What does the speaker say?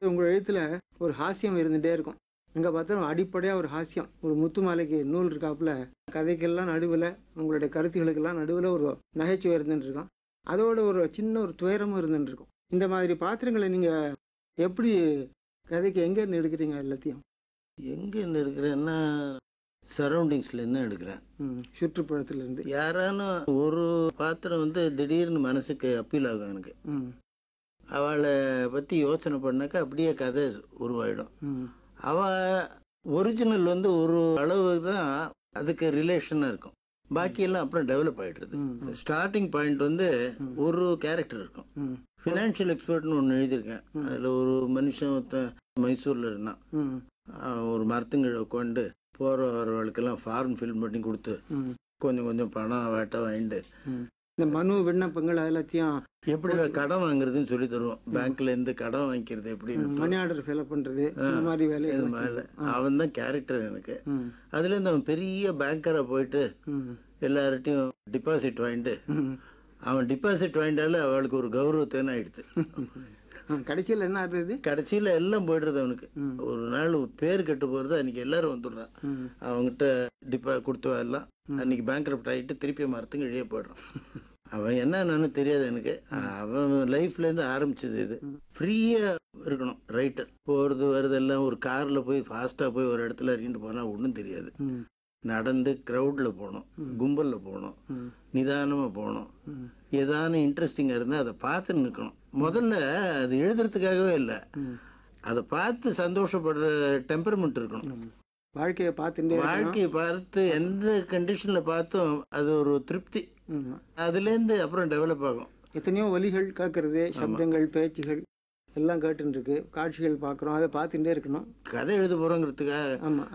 உங்கள் எழுத்துல ஒரு ஹாஸ்யம் இருந்துகிட்டே இருக்கும் எங்கே பார்த்தாலும் அடிப்படையாக ஒரு ஹாஸ்யம் ஒரு முத்து மாலைக்கு நூல் இருக்காப்புல கதைக்கெல்லாம் நடுவில் உங்களுடைய கருத்துகளுக்கெல்லாம் நடுவில் ஒரு நகைச்சுவை இருந்துட்டு இருக்கும் அதோட ஒரு சின்ன ஒரு துயரமும் இருந்துட்டு இருக்கும் இந்த மாதிரி பாத்திரங்களை நீங்கள் எப்படி கதைக்கு எங்கேருந்து எடுக்கிறீங்க எல்லாத்தையும் எங்கேருந்து எடுக்கிறேன்னா சரௌண்டிங்ஸ்லேருந்து எடுக்கிறேன் ம், சுற்றுப்புறத்திலிருந்து யாரானு ஒரு பாத்திரம் வந்து திடீர்னு மனசுக்கு அப்பீல் ஆகும் எனக்கு ம் அவளை பற்றி யோசனை பண்ணாக்கா அப்படியே கதை உருவாயிடும் ம் அவ ஒரிஜினல் வந்து ஒரு அளவு தான் அதுக்கு ரிலேஷனாக இருக்கும் பாக்கியெல்லாம் அப்புறம் டெவலப் ஆகிடுறது ம் ஸ்டார்டிங் பாயிண்ட் வந்து ஒரு கேரக்டர் இருக்கும் ம் ஃபினான்ஷியல் எக்ஸ்பர்ட்னு ஒன்று எழுதியிருக்கேன் அதில் ஒரு மனுஷன் ஒருத்தன் மைசூரில் இருந்தான் ம் அவன் ஒரு மரத்துங்கீழ உட்காந்து போகிற வரவர்களுக்கெல்லாம் ஃபார்ம் ஃபில் பண்ணி கொடுத்து ம் கொஞ்சம் கொஞ்சம் பணம் வேட்டை வாங்கிட்டு ம் இந்த மனு விண்ணப்பங்கள் அது எல்லாத்தையும் எப்படி கடன் வாங்குறதுன்னு சொல்லி தருவோம் பேங்க்ல இருந்து கடன் வாங்கிக்கிறது எப்படின்னு மணி ஆர்டர் ஃபில் பண்ணுறது இந்த மாதிரி இது வேலைகள் மாதிரி அவன் தான் கேரக்டர் எனக்கு ம் அதுலேருந்து அவன் பெரிய பேங்கரை போயிட்டு ம் எல்லார்ட்டையும் டிபாசிட் வாங்கிட்டு ம் அவன் டிபாசிட் வாங்கிட்டாலே அவளுக்கு ஒரு கௌரவத்தேன்னு ஆயிடுது கடைசியில் என்ன ஆகுது கடைசியில் எல்லாம் போயிடுறது அவனுக்கு ம். ஒரு நாள் பேர் கெட்டு போகிறது அன்னைக்கு எல்லாரும் வந்துடுறான் ம் அவங்ககிட்ட டிப்பா கொடுத்து எல்லாம் அன்னைக்கு பேங்க்ரப்ட் ஆகிட்டு திருப்பி மரத்துக்கு இழிய போயிடுறான் அவன் என்னன்னு தெரியாது எனக்கு அவன் லைஃப்லேருந்து ஆரம்பிச்சது இது ஃப்ரீயாக இருக்கணும் ரைட்டர் போகிறது வருது எல்லாம் ஒரு காரில் போய் ஃபாஸ்ட்டாக போய் ஒரு இடத்துல இறங்கிட்டு போனால் ஒன்றும் தெரியாது ம் நடந்து க்ரௌடில் போகணும் கும்பலில் போகணும் ம் நிதானமாக போகணும் ம் ஏதான இன்ட்ரெஸ்டிங்காக இருந்தால் அதை பார்த்து நிற்கணும் முதல்ல அது எழுதுறதுக்காகவே இல்லை ம் அதை பார்த்து சந்தோஷப்படுற டெம்பர்மெண்ட் இருக்கணும் ம். வாழ்க்கையை பார்த்துட்டே இருக்கணும். வாழ்க்கையை பார்த்து எந்த கண்டிஷனில் பார்த்தும் அது ஒரு திருப்தி ம். அதுலேருந்து அப்புறம் டெவலப் ஆகும் எத்தனையோ ஒலிகள் கேட்கறது சப்தங்கள் பேச்சுகள் எல்லாம் கேட்டுன்னு இருக்கு காட்சிகள் பார்க்குறோம் அதை பார்த்துட்டே இருக்கணும் கதை எழுத போகிறோங்கிறதுக்காக ஆமாம்